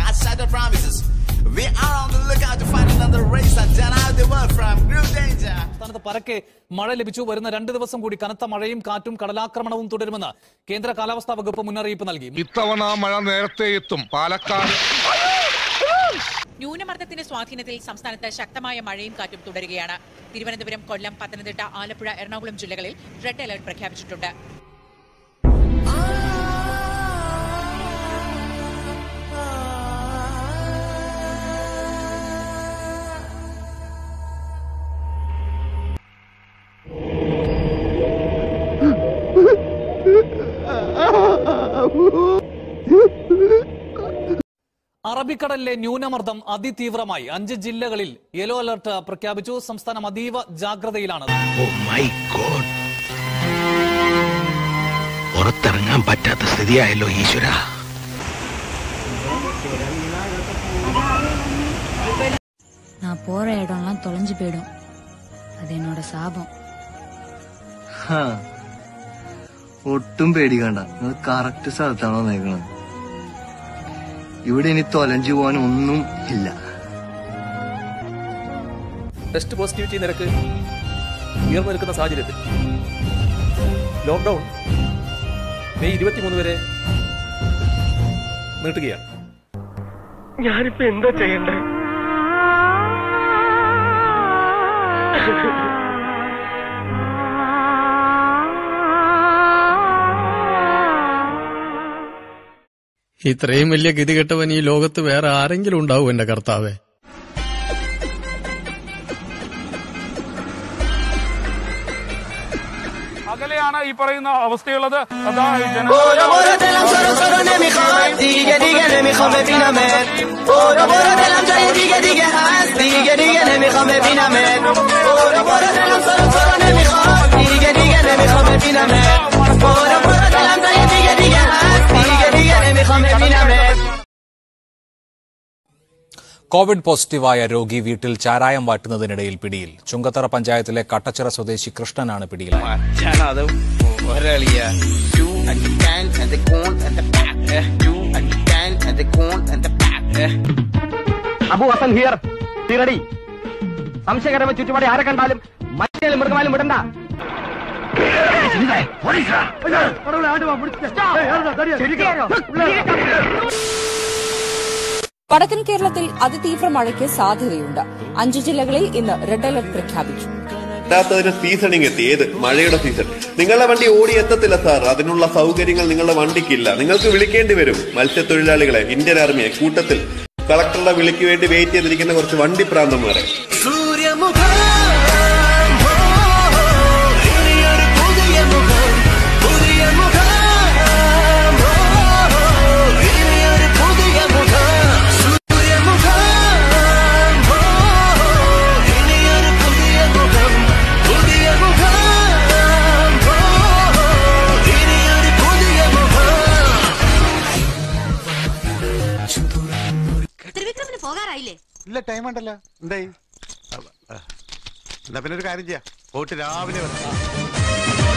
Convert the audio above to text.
has shattered promises. We are on the lookout to find another race and turn out the world from group danger. സംസ്ഥാനത്ത് പരക്കെ മഴ ലഭിച്ചു വരുന്ന രണ്ട് ദിവസം കൂടി കനത്ത മഴയും കാറ്റും കടലാക്രമണവും തുടരുമെന്ന് കേന്ദ്ര കാലാവസ്ഥാ വകുപ്പ് മുന്നറിയിപ്പ് നൽകി ഇത്തവണ മഴ നേരത്തെ എത്തും പാലക്കാട് ന്യൂനമർദ്ദത്തിന്റെ സ്വാധീനത്തിൽ സംസ്ഥാനത്ത് ശക്തമായ മഴയും കാറ്റും തുടരുകയാണ് തിരുവനന്തപുരം കൊല്ലം പത്തനംതിട്ട ആലപ്പുഴ എറണാകുളം ജില്ലകളിൽ റെഡ് അലർട്ട് പ്രഖ്യാപിച്ചിട്ടുണ്ട് അറബിക്കടലിലെ ന്യൂനമർദ്ദം അതിതീവ്രമായി അഞ്ച് ജില്ലകളിൽ യെല്ലോ അലർട്ട് പ്രഖ്യാപിച്ചു സംസ്ഥാനം അതീവ ജാഗ്രതയിലാണ് ഓ മൈ ഗോഡ് പുറത്തിറങ്ങാൻ പറ്റാത്ത സ്ഥിതിയായല്ലോ ഈശ്വര நான் போற இடம்லாம் தொலைஞ்சு போயிடும் அது என்னோட சாபம் ഹാ. ഒട്ടും പേടിക്കണ്ട നിങ്ങൾ കറക്റ്റ് സ്ഥലത്താണോ നിൽക്കുന്നത് ഇവിടെ ഇനി തൊലഞ്ചു പോകാൻ ഒന്നും ഇല്ല ടെസ്റ്റ് പോസിറ്റിവിറ്റി നിരക്ക് ഉയർന്നു നിൽക്കുന്ന സാഹചര്യത്തിൽ ലോക്ക്ഡൌൺ മെയ് ഇരുപത്തിമൂന്ന് വരെ നീട്ടുകയാണ് ഞാനിപ്പോ എന്താ ചെയ്യണ്ടേ ഇത്രയും വലിയ ഗതികെട്ടവൻ ഈ ലോകത്ത് വേറെ ആരെങ്കിലും ഉണ്ടാവും എന്റെ കർത്താവേ അകലെയാണ് ഈ പറയുന്ന അവസ്ഥയുള്ളത് അതാ ഈ برو برو دلم سرو سرو نمیخواد دیگه دیگه نمیخوام ببینمت برو برو دلم جای دیگه دیگه هست دیگه دیگه نمیخوام ببینمت برو برو دلم سرو سرو نمیخواد دیگه دیگه نمیخوام ببینمت برو برو دلم جای دیگه دیگه هست دیگه دیگه نمیخوام ببینمت കോവിഡ് പോസിറ്റീവായ രോഗി വീട്ടിൽ ചാരായം വാട്ടുന്നതിനിടയിൽ പിടിയിൽ ചുങ്കത്തറ പഞ്ചായത്തിലെ കട്ടച്ചിറ സ്വദേശി കൃഷ്ണനാണ് പിടിയിലായത് ഞാനത് ഒരളിയ അബു ഹസൻ ഹിയർ തിരടി സംശയകരമായ ചുറ്റുപാടി ആരെ കണ്ടാലും മറ്റേ മൃഗമാലും വിടണ്ട വടക്കൻ കേരളത്തിൽ അതിതീവ്ര മഴയ്ക്ക് സാധ്യതയുണ്ട് അഞ്ചു ജില്ലകളിൽ ഇന്ന് റെഡ് അലർട്ട് പ്രഖ്യാപിച്ചു കിട്ടാത്തതിന് സീസണിങ് എത്തി ഏത് മഴയുടെ സീസൺ നിങ്ങളുടെ വണ്ടി ഓടി എത്തത്തില്ല സാർ അതിനുള്ള സൗകര്യങ്ങൾ നിങ്ങളുടെ വണ്ടിക്കില്ല നിങ്ങൾക്ക് വിളിക്കേണ്ടി വരും മത്സ്യത്തൊഴിലാളികളെ ഇന്ത്യൻ ആർമിയെ കൂട്ടത്തിൽ കളക്ടറുടെ വിളിക്ക് വേണ്ടി വെയിറ്റ് ചെയ്തിരിക്കുന്ന കുറച്ച് വണ്ടി പ്രാന്തന്മാരെ സൂര്യമുഖം ഇനിയൊരു പുതിയ മുഖം പുതിയ മുഖം ഇനിയൊരു പുതിയ മുഖം സൂര്യമുഖം ഇനിയൊരു പുതിയ മുഖം പുതിയ മുഖം ഇനിയൊരു പുതിയ മുഖം ത്രിവിക്രമിന് പോകാറായില്ലേ ഇല്ല ടൈം ഉണ്ടല്ലോ എന്തായി എന്നാ പിന്നെ ഒരു കാര്യം ചെയ്യാം പോയിട്ട് രാവിലെ വരാം